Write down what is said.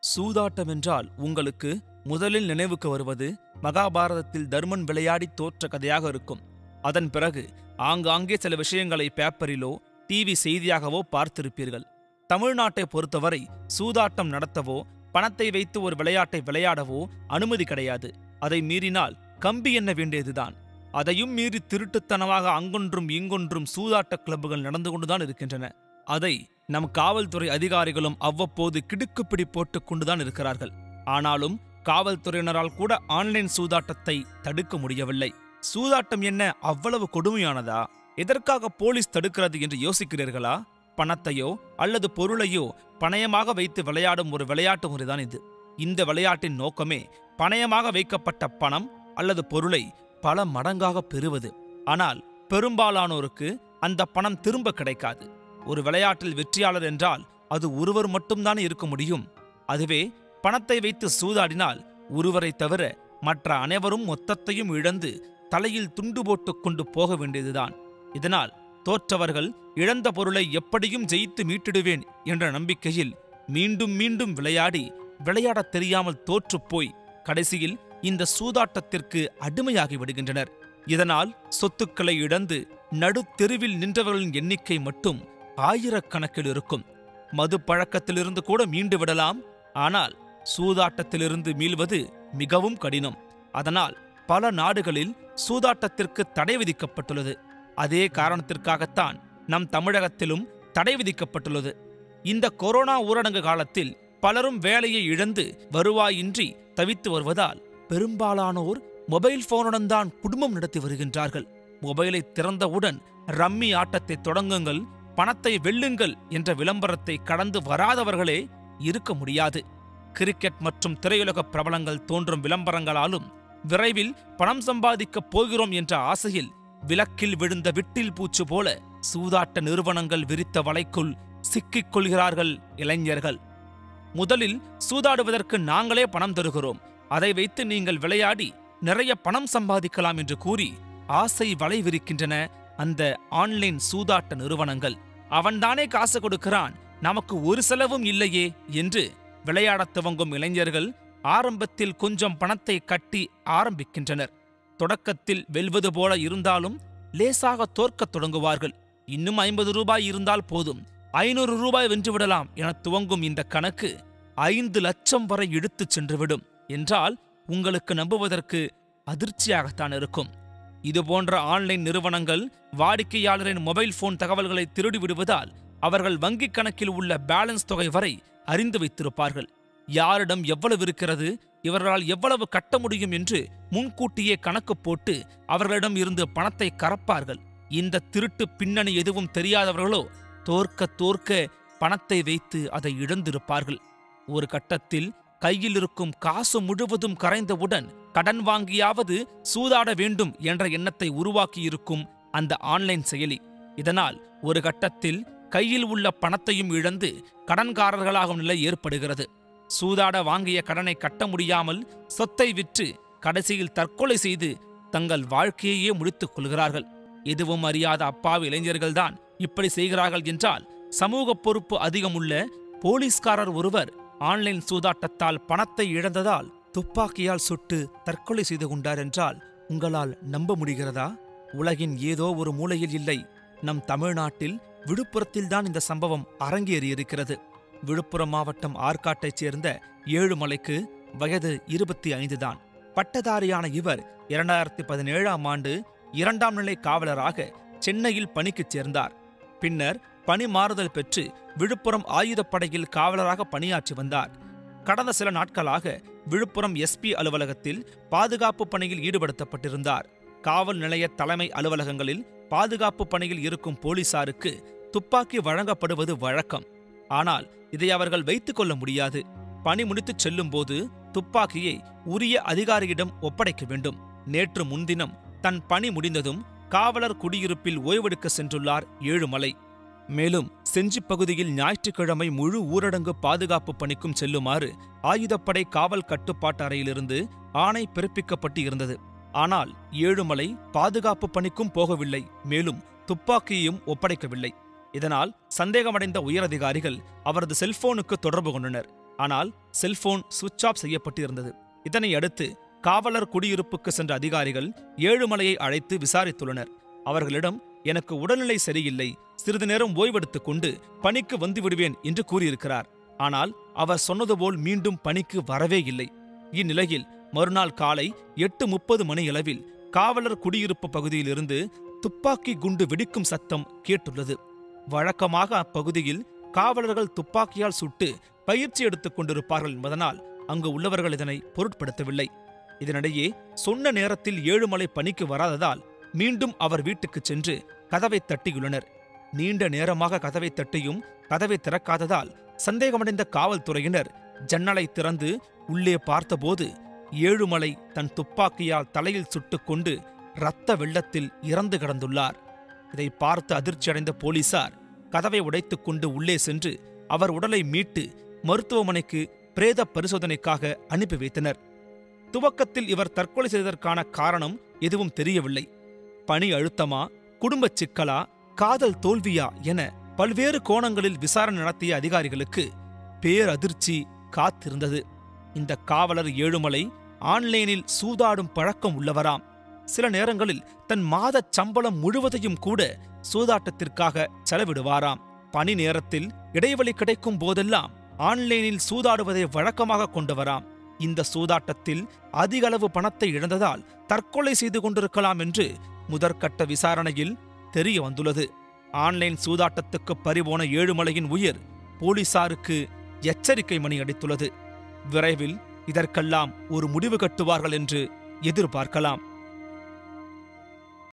சூதாட்டம் என்றால் உங்களுக்கு முதலில் நினைவுக்கு வருவது மகாபாரதத்தில் தர்மன் விளையாடி தோற்ற கதையாக இருக்கும் அதன் பிறகு ஆங்காங்கே சில விஷயங்களை பேப்பரிலோ டிவி செய்தியாகவோ பார்த்திருப்பீர்கள் தமிழ்நாட்டை பொறுத்தவரை சூதாட்டம் நடத்தவோ பணத்தை வைத்து ஒரு விளையாட்டை விளையாடவோ அனுமதி கிடையாது அதை மீறினால் கம்பி எண்ண வேண்டியதுதான் அதையும் மீறி திருட்டுத்தனமாக அங்கொன்றும் இங்கொன்றும் சூதாட்ட கிளப்புகள் நடந்து கொண்டுதான் இருக்கின்றன அதை நம் காவல்துறை அதிகாரிகளும் அவ்வப்போது கிடுக்குப்பிடி போட்டுக் கொண்டுதான் இருக்கிறார்கள் ஆனாலும் காவல்துறையினரால் கூட ஆன்லைன் சூதாட்டத்தை தடுக்க முடியவில்லை சூதாட்டம் என்ன அவ்வளவு கொடுமையானதா எதற்காக போலீஸ் தடுக்கிறது என்று யோசிக்கிறீர்களா பணத்தையோ அல்லது பொருளையோ பணயமாக வைத்து விளையாடும் ஒரு விளையாட்டு முறைதான் இது இந்த விளையாட்டின் நோக்கமே பணயமாக வைக்கப்பட்ட பணம் அல்லது பொருளை பல மடங்காக பெறுவது ஆனால் பெரும்பாலானோருக்கு அந்த பணம் திரும்ப கிடைக்காது ஒரு விளையாட்டில் வெற்றியாளர் என்றால் அது ஒருவர் மட்டும்தான் இருக்க முடியும் அதுவே பணத்தை வைத்து சூதாடினால் ஒருவரை தவிர மற்ற அனைவரும் மொத்தத்தையும் இழந்து தலையில் துண்டு போட்டுக் கொண்டு போக வேண்டியதுதான் இதனால் தோற்றவர்கள் இழந்த பொருளை எப்படியும் ஜெயித்து மீட்டிடுவேன் என்ற நம்பிக்கையில் மீண்டும் மீண்டும் விளையாடி விளையாடத் தெரியாமல் தோற்றுப்போய் கடைசியில் இந்த சூதாட்டத்திற்கு அடிமையாகி விடுகின்றனர் இதனால் சொத்துக்களை இழந்து நடு தெருவில் நின்றவர்களின் எண்ணிக்கை மட்டும் ஆயிரக்கணக்கில் இருக்கும் மது பழக்கத்திலிருந்து கூட மீண்டு விடலாம் ஆனால் சூதாட்டத்திலிருந்து மீள்வது மிகவும் கடினம் அதனால் பல நாடுகளில் சூதாட்டத்திற்கு தடை விதிக்கப்பட்டுள்ளது அதே காரணத்திற்காகத்தான் நம் தமிழகத்திலும் தடை விதிக்கப்பட்டுள்ளது இந்த கொரோனா ஊரடங்கு காலத்தில் பலரும் வேலையை இழந்து வருவாயின்றி தவித்து வருவதால் பெரும்பாலானோர் மொபைல் போனுடன் தான் குடும்பம் நடத்தி வருகின்றார்கள் மொபைலை திறந்தவுடன் ரம்மி ஆட்டத்தை தொடங்குங்கள் பணத்தை வெல்லுங்கள் என்ற விளம்பரத்தை கடந்து வராதவர்களே இருக்க முடியாது கிரிக்கெட் மற்றும் திரையுலக பிரபலங்கள் தோன்றும் விளம்பரங்களாலும் விரைவில் பணம் சம்பாதிக்கப் போகிறோம் என்ற ஆசையில் விளக்கில் விழுந்த விட்டில் பூச்சு போல சூதாட்ட நிறுவனங்கள் விரித்த வலைக்குள் சிக்கிக் கொள்கிறார்கள் இளைஞர்கள் முதலில் சூதாடுவதற்கு நாங்களே பணம் தருகிறோம் அதை வைத்து நீங்கள் விளையாடி நிறைய பணம் சம்பாதிக்கலாம் என்று கூறி ஆசை வலை விரிக்கின்றன அந்த ஆன்லைன் சூதாட்ட நிறுவனங்கள் அவன்தானே காசு கொடுக்கிறான் நமக்கு ஒரு செலவும் இல்லையே என்று விளையாடத் துவங்கும் இளைஞர்கள் ஆரம்பத்தில் கொஞ்சம் பணத்தை கட்டி ஆரம்பிக்கின்றனர் தொடக்கத்தில் வெல்வது போல இருந்தாலும் லேசாக தோற்கத் தொடங்குவார்கள் இன்னும் ஐம்பது ரூபாய் இருந்தால் போதும் ஐநூறு ரூபாய் வென்றுவிடலாம் என துவங்கும் இந்த கணக்கு ஐந்து லட்சம் வரை இழுத்துச் சென்றுவிடும் என்றால் உங்களுக்கு நம்புவதற்கு அதிர்ச்சியாகத்தான் இருக்கும் இதுபோன்ற ஆன்லைன் நிறுவனங்கள் வாடிக்கையாளரின் மொபைல் போன் தகவல்களை திருடி விடுவதால் அவர்கள் வங்கிக் கணக்கில் உள்ள பேலன்ஸ் தொகை வரை அறிந்து வைத்திருப்பார்கள் யாரிடம் எவ்வளவு இருக்கிறது இவர்களால் எவ்வளவு கட்ட முடியும் என்று முன்கூட்டியே கணக்கு போட்டு அவர்களிடம் இருந்து பணத்தை கறப்பார்கள் இந்த திருட்டு பின்னணி எதுவும் தெரியாதவர்களோ தோற்க தோற்க பணத்தை வைத்து அதை இழந்திருப்பார்கள் ஒரு கட்டத்தில் கையில் இருக்கும் காசு முழுவதும் கரைந்தவுடன் கடன் வாங்கியாவது சூதாட வேண்டும் என்ற எண்ணத்தை உருவாக்கியிருக்கும் அந்த ஆன்லைன் செயலி இதனால் ஒரு கட்டத்தில் கையில் உள்ள பணத்தையும் இழந்து கடன்காரர்களாகும் நிலை ஏற்படுகிறது சூதாட வாங்கிய கடனை கட்ட முடியாமல் சொத்தை விற்று கடைசியில் தற்கொலை செய்து தங்கள் வாழ்க்கையையே முடித்துக் கொள்கிறார்கள் எதுவும் அறியாத அப்பாவி இளைஞர்கள்தான் இப்படி செய்கிறார்கள் என்றால் சமூக பொறுப்பு அதிகமுள்ள போலீஸ்காரர் ஒருவர் ஆன்லைன் சூதாட்டத்தால் பணத்தை இழந்ததால் துப்பாக்கியால் சுட்டு தற்கொலை செய்து கொண்டார் என்றால் உங்களால் நம்ப முடிகிறதா உலகின் ஏதோ ஒரு மூலையில் இல்லை நம் தமிழ்நாட்டில் விழுப்புரத்தில்தான் இந்த சம்பவம் அரங்கேறியிருக்கிறது விழுப்புரம் மாவட்டம் ஆற்காட்டைச் சேர்ந்த ஏழுமலைக்கு வயது இருபத்தி ஐந்து தான் பட்டதாரியான இவர் இரண்டாயிரத்தி பதினேழாம் ஆண்டு இரண்டாம் நிலை காவலராக சென்னையில் பணிக்குச் சேர்ந்தார் பின்னர் பணி மாறுதல் பெற்று விழுப்புரம் ஆயுதப்படையில் காவலராக பணியாற்றி வந்தார் கடந்த சில நாட்களாக விழுப்புரம் எஸ்பி அலுவலகத்தில் பாதுகாப்பு பணியில் ஈடுபடுத்தப்பட்டிருந்தார் காவல் நிலைய தலைமை அலுவலகங்களில் பாதுகாப்பு பணியில் இருக்கும் போலீசாருக்கு துப்பாக்கி வழங்கப்படுவது வழக்கம் ஆனால் இதை அவர்கள் வைத்துக் கொள்ள முடியாது பணி முடித்துச் செல்லும்போது துப்பாக்கியை உரிய அதிகாரியிடம் ஒப்படைக்க வேண்டும் நேற்று முன்தினம் தன் பணி முடிந்ததும் காவலர் குடியிருப்பில் ஓய்வெடுக்க சென்றுள்ளார் ஏழுமலை மேலும் செஞ்சி பகுதியில் ஞாயிற்றுக்கிழமை முழு ஊரடங்கு பாதுகாப்பு பணிக்கும் செல்லுமாறு ஆயுதப்படை காவல் கட்டுப்பாட்டு அறையிலிருந்து ஆணை பிறப்பிக்கப்பட்டு இருந்தது ஆனால் ஏழுமலை பாதுகாப்பு பணிக்கும் போகவில்லை மேலும் துப்பாக்கியையும் ஒப்படைக்கவில்லை இதனால் சந்தேகமடைந்த உயரதிகாரிகள் அவரது செல்போனுக்கு தொடர்பு கொண்டனர் ஆனால் செல்போன் சுவிட்ச் ஆஃப் செய்யப்பட்டிருந்தது இதனை அடுத்து காவலர் குடியிருப்புக்கு சென்ற அதிகாரிகள் ஏழுமலையை அழைத்து விசாரித்துள்ளனர் அவர்களிடம் எனக்கு உடல்நிலை சரியில்லை சிறிது நேரம் ஓய்வெடுத்துக் கொண்டு பணிக்கு வந்து விடுவேன் என்று கூறியிருக்கிறார் ஆனால் அவர் சொன்னது போல் மீண்டும் பணிக்கு வரவே இல்லை இந்நிலையில் மறுநாள் காலை எட்டு முப்பது மணியளவில் காவலர் குடியிருப்பு பகுதியிலிருந்து துப்பாக்கி குண்டு வெடிக்கும் சத்தம் கேட்டுள்ளது வழக்கமாக அப்பகுதியில் காவலர்கள் துப்பாக்கியால் சுட்டு பயிற்சி எடுத்துக் கொண்டிருப்பார்கள் என்பதனால் அங்கு உள்ளவர்கள் இதனை பொருட்படுத்தவில்லை இதனிடையே சொன்ன நேரத்தில் ஏழுமலை பணிக்கு வராததால் மீண்டும் அவர் வீட்டுக்கு சென்று கதவை தட்டியுள்ளனர் நீண்ட நேரமாக கதவை தட்டியும் கதவை திறக்காததால் சந்தேகமடைந்த காவல்துறையினர் ஜன்னலை திறந்து உள்ளே பார்த்தபோது ஏழுமலை தன் துப்பாக்கியால் தலையில் சுட்டுக்கொண்டு இரத்த வெள்ளத்தில் இறந்து கிடந்துள்ளார் இதை பார்த்து அதிர்ச்சியடைந்த போலீசார் கதவை உடைத்துக் கொண்டு உள்ளே சென்று அவர் உடலை மீட்டு மருத்துவமனைக்கு பிரேத பரிசோதனைக்காக அனுப்பி வைத்தனர் துவக்கத்தில் இவர் தற்கொலை செய்ததற்கான காரணம் எதுவும் தெரியவில்லை பணி அழுத்தமா குடும்பச் சிக்கலா காதல் தோல்வியா என பல்வேறு கோணங்களில் விசாரணை நடத்திய அதிகாரிகளுக்கு பேரதிர்ச்சி காத்திருந்தது இந்த காவலர் ஏழுமலை ஆன்லைனில் சூதாடும் பழக்கம் உள்ளவராம் சில நேரங்களில் தன் மாதச் சம்பளம் முழுவதையும் கூட சூதாட்டத்திற்காக செலவிடுவாராம் பணி நேரத்தில் இடைவெளி கிடைக்கும் போதெல்லாம் ஆன்லைனில் சூதாடுவதை வழக்கமாக கொண்டவராம் இந்த சூதாட்டத்தில் அதிக அளவு பணத்தை இழந்ததால் தற்கொலை செய்து கொண்டிருக்கலாம் என்று முதற்கட்ட விசாரணையில் தெரிய வந்துள்ளது ஆன்லைன் சூதாட்டத்துக்கு பறிபோன ஏழுமலையின் உயிர் போலீசாருக்கு எச்சரிக்கை மணி அடித்துள்ளது விரைவில் இதற்கெல்லாம் ஒரு முடிவு கட்டுவார்கள் என்று எதிர்பார்க்கலாம்